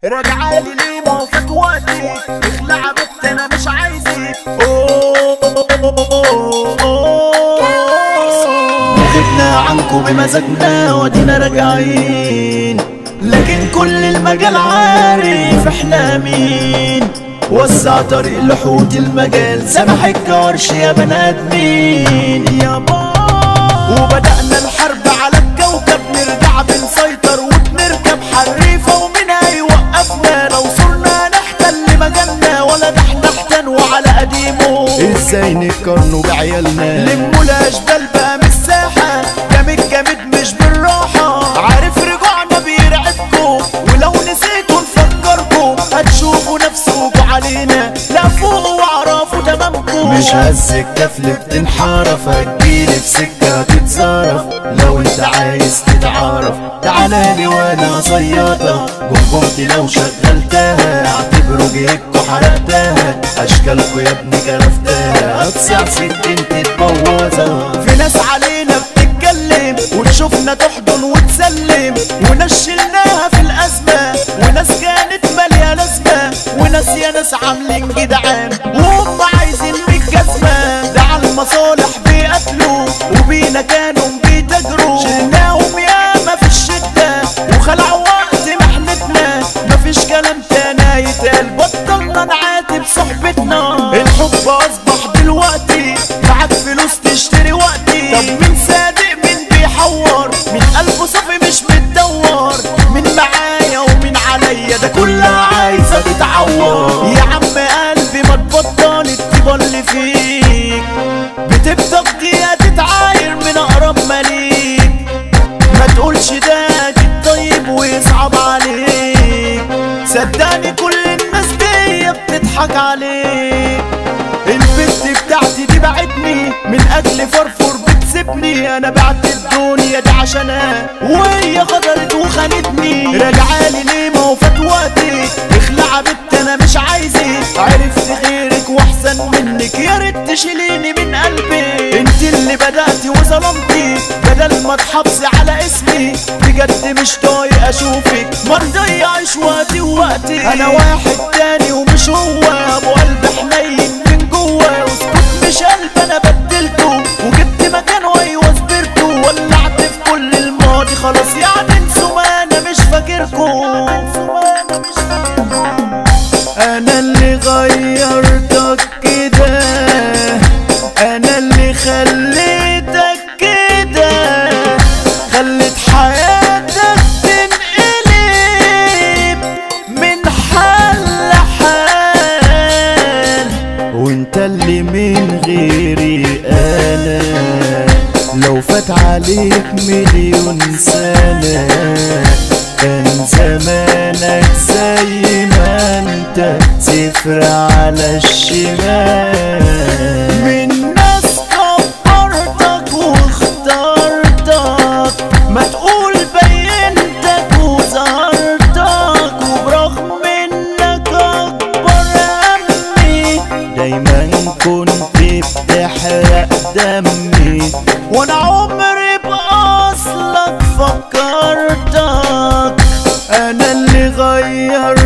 راجعالي ليه ما هو فات وقتي اخلع بنت انا مش عايزك أوه، أوه، أوه. غبنا عنكم بمزاجنا ودينا راجعين لكن كل المجال عارف احنا مين وسع طريق لحوت المجال سامح الكرش يا بني ادمين يا با وبدأنا الحرب على الكوكب نرجع بنسيطر وبنركب حريفة ومين هيوقفنا لو صرنا نحتل مجالنا ولا نحن نحتن وعلى قديمه ازاي نقارنوا بعيالنا لموا الاشبال بقى من الساحة جامد جامد مش بالراحة عارف رجوعنا بيرعبكوا ولو نسيتوا نفكركوا هتشوفوا نفسكوا علينا لا فوقوا واعرفوا تمامكوا مش هز الكفل بتنحرف هتجيلي في سكة تتزرف لو انت عايز تتعرف تعالى لي وانا صيادة جمجمتي لو شغلتها اعتبروا جيبكوا حرقتها اشكالكوا يا ابني كرفتها هتصيع سكينتي تبوظها في ناس علينا بتتكلم وتشوفنا تحضن وتسلم وناس شلناها في الأزمة وناس كانت مالية لازمة وناس يا ناس عاملين جدعان وهم عايزين بالجزمة ده على المصالح بيقتلوا وبينا كانوا بيتاجروا شلناهم ياما في الشدة وخلعوا وقت محنتنا مفيش كلام تاني يتقال بطلنا نعاتب صحبتنا الحب أصبح دلوقتي معاك فلوس تشتري وقتي طب مين صادق مين بيحور مين قلبه صافي مش متدور مين معايا ومين عليا ده كلها عايزة تتعور يا عم قلبي ما تبطل الطيبة اللي فيك بتبدأ دقيقة تتعاير من أقرب مليك ما تقولش ده اكيد طيب ويصعب عليك صدقني كل الناس دي بتضحك عليك البنت بتاعتي دي بعتني من اجل فرفور بتسيبني انا بعت الدنيا دي عشانها وهي غدرت وخانتني راجعالي ليه ما هو فات وقتي اخلع بنت انا مش عايزك عرفت غيرك واحسن منك يا ريت تشيليني من قلبي انت اللي بدأتي وظلمتي بدل ما تحافظي على اسمي بجد مش طايق اشوفك ما نضيعش وقتي ووقتي انا واحد تاني ومش هو ابو قلب حنين من جوه واسكت مش قلب انا بدلته وجبت مكانه ايوه صبرته ولعت في كل الماضي خلاص يعني انسوا ما انا مش فاكركم انا اللي غيرتك كده انا اللي خليتك كده خليت حياتك تنقلب من حال لحال وانت اللي من غيري انا لو فات عليك مليون سنة كان زمانك زي ما انت صفر على الشمال من ناس كبرتك واخترتك ما تقول بينتك وظهرتك وبرغم انك اكبر همي دايما كنت بتحرق دمي وانا عمري باصلك فكرتك انا اللي غيرت